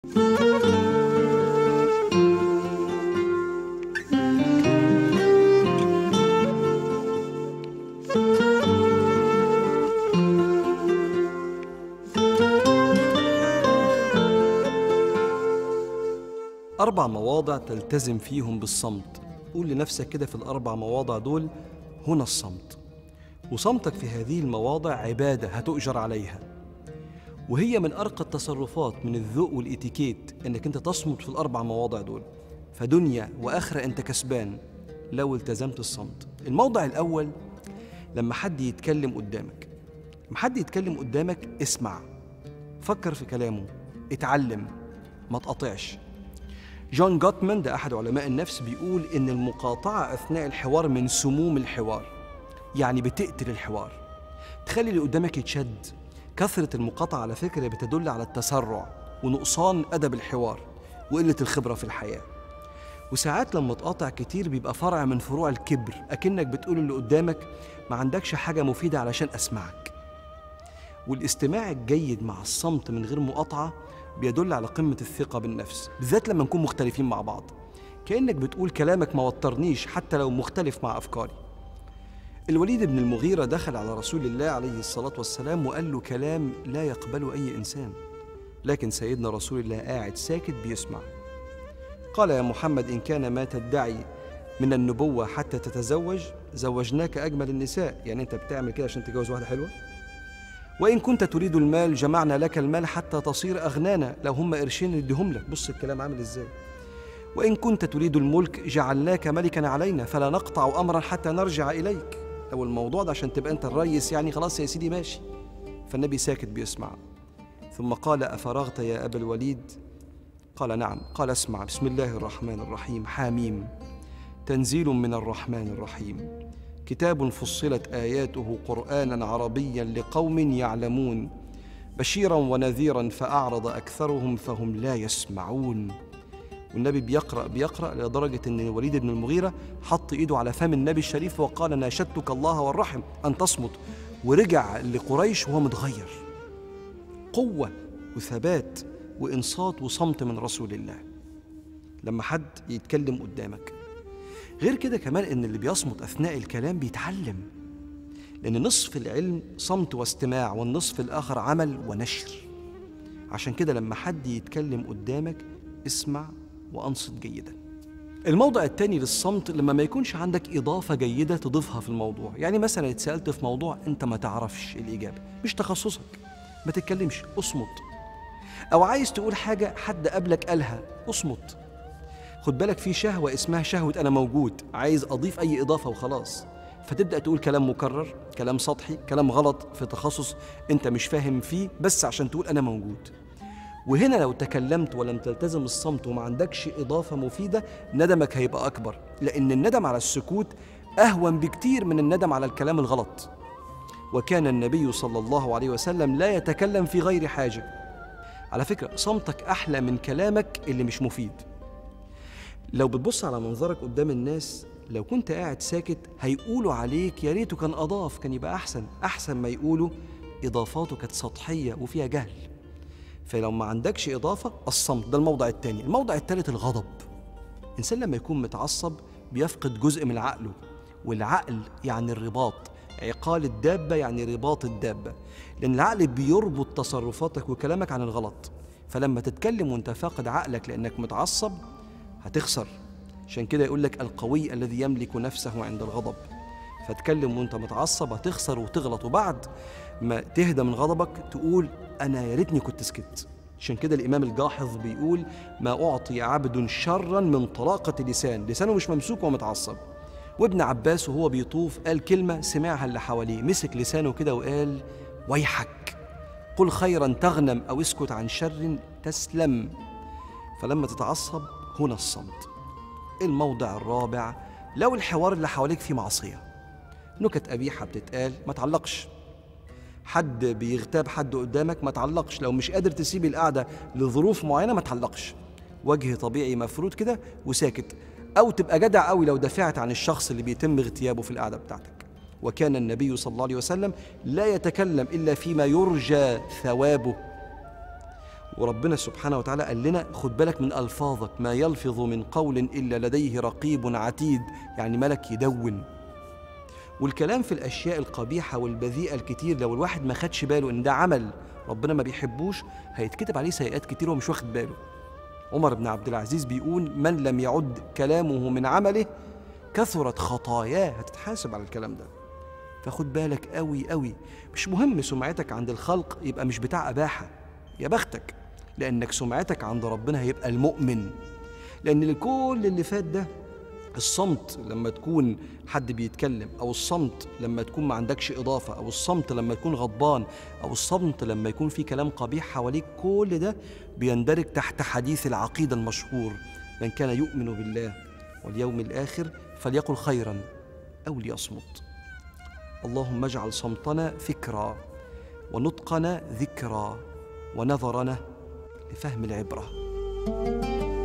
أربع مواضع تلتزم فيهم بالصمت قول لنفسك كده في الأربع مواضع دول هنا الصمت وصمتك في هذه المواضع عبادة هتؤجر عليها وهي من أرقى التصرفات من الذوق والإتيكيت إنك أنت تصمت في الأربع مواضع دول فدنيا وآخرة أنت كسبان لو التزمت الصمت الموضع الأول لما حد يتكلم قدامك لما حد يتكلم قدامك اسمع فكر في كلامه اتعلم ما تقاطعش جون جوتمان ده أحد علماء النفس بيقول إن المقاطعة أثناء الحوار من سموم الحوار يعني بتقتل الحوار تخلي اللي قدامك يتشد كثرة المقاطعة على فكرة بتدل على التسرع ونقصان أدب الحوار وقلة الخبرة في الحياة وساعات لما تقاطع كتير بيبقى فرع من فروع الكبر أكنك بتقول اللي قدامك ما عندكش حاجة مفيدة علشان أسمعك والاستماع الجيد مع الصمت من غير مقاطعة بيدل على قمة الثقة بالنفس بالذات لما نكون مختلفين مع بعض كأنك بتقول كلامك ما وترنيش حتى لو مختلف مع أفكاري الوليد بن المغيرة دخل على رسول الله عليه الصلاة والسلام وقال له كلام لا يقبله أي إنسان لكن سيدنا رسول الله قاعد ساكت بيسمع قال يا محمد إن كان ما تدعي من النبوة حتى تتزوج زوجناك أجمل النساء يعني أنت بتعمل كده عشان تتجوز واحدة حلوة وإن كنت تريد المال جمعنا لك المال حتى تصير أغنانا لو هم قرشين نديهم لك بص الكلام عامل إزاي وإن كنت تريد الملك جعلناك ملكا علينا فلا نقطع أمرا حتى نرجع إليك لو الموضوع ده عشان تبقى أنت الريس يعني خلاص يا سيدي ماشي فالنبي ساكت بيسمع ثم قال أفرغت يا أبا الوليد قال نعم قال اسمع بسم الله الرحمن الرحيم حاميم تنزيل من الرحمن الرحيم كتاب فصلت اياته قرانا عربيا لقوم يعلمون بشيرا ونذيرا فاعرض اكثرهم فهم لا يسمعون والنبي بيقرا بيقرا لدرجه ان الوليد بن المغيره حط ايده على فم النبي الشريف وقال ناشدتك الله والرحم ان تصمت ورجع لقريش وهو متغير قوه وثبات وانصات وصمت من رسول الله لما حد يتكلم قدامك غير كده كمان ان اللي بيصمت اثناء الكلام بيتعلم لان نصف العلم صمت واستماع والنصف الاخر عمل ونشر عشان كده لما حد يتكلم قدامك اسمع وانصت جيدا الموضع الثاني للصمت لما ما يكونش عندك إضافة جيدة تضيفها في الموضوع يعني مثلا اتسألت في موضوع أنت ما تعرفش الإجابة مش تخصصك ما تتكلمش اصمت أو عايز تقول حاجة حد قبلك قالها اصمت خد بالك في شهوة اسمها شهوة أنا موجود عايز أضيف أي إضافة وخلاص فتبدأ تقول كلام مكرر كلام سطحي كلام غلط في تخصص أنت مش فاهم فيه بس عشان تقول أنا موجود وهنا لو تكلمت ولم تلتزم الصمت وما عندكش إضافة مفيدة ندمك هيبقى أكبر لأن الندم على السكوت أهون بكتير من الندم على الكلام الغلط وكان النبي صلى الله عليه وسلم لا يتكلم في غير حاجة على فكرة صمتك أحلى من كلامك اللي مش مفيد لو بتبص على منظرك قدام الناس لو كنت قاعد ساكت هيقولوا عليك يا ريته كان أضاف كان يبقى أحسن أحسن ما يقولوا إضافاته كانت سطحية وفيها جهل فلو ما عندكش إضافة الصمت ده الموضع الثاني الموضع الثالث الغضب الإنسان لما يكون متعصب بيفقد جزء من عقله والعقل يعني الرباط عقال الدابة يعني رباط الدابة لأن العقل بيربط تصرفاتك وكلامك عن الغلط فلما تتكلم وانت فاقد عقلك لأنك متعصب هتخسر عشان كده يقول لك القوي الذي يملك نفسه عند الغضب فتكلم وانت متعصب هتخسر وتغلط وبعد ما تهدى من غضبك تقول انا يا ريتني كنت سكت عشان كده الامام الجاحظ بيقول ما اعطي عبد شرا من طلاقه لسان لسانه مش ممسوك ومتعصب وابن عباس وهو بيطوف قال كلمه سمعها اللي حواليه مسك لسانه كده وقال ويحك قل خيرا تغنم او اسكت عن شر تسلم فلما تتعصب هنا الصمت الموضع الرابع لو الحوار اللي حواليك فيه معصيه نكت قبيحه بتتقال ما تعلقش حد بيغتاب حد قدامك ما تعلقش لو مش قادر تسيب القعده لظروف معينه ما تعلقش وجه طبيعي مفروض كده وساكت او تبقى جدع قوي لو دافعت عن الشخص اللي بيتم اغتيابه في القعده بتاعتك وكان النبي صلى الله عليه وسلم لا يتكلم الا فيما يرجى ثوابه وربنا سبحانه وتعالى قال لنا خد بالك من ألفاظك ما يلفظ من قول إلا لديه رقيب عتيد يعني ملك يدون والكلام في الأشياء القبيحة والبذيئة الكتير لو الواحد ما خدش باله إن ده عمل ربنا ما بيحبوش هيتكتب عليه سيئات كتير ومش واخد باله عمر بن عبد العزيز بيقول من لم يعد كلامه من عمله كثرت خطاياه هتتحاسب على الكلام ده فخد بالك قوي قوي مش مهم سمعتك عند الخلق يبقى مش بتاع أباحة يا بختك لأنك سمعتك عند ربنا هيبقى المؤمن لأن كل اللي فات ده الصمت لما تكون حد بيتكلم او الصمت لما تكون ما عندكش اضافه او الصمت لما تكون غضبان او الصمت لما يكون في كلام قبيح حواليك كل ده بيندرج تحت حديث العقيده المشهور من كان يؤمن بالله واليوم الاخر فليقل خيرا او ليصمت اللهم اجعل صمتنا فكرا ونطقنا ذكرا ونظرنا لفهم العبره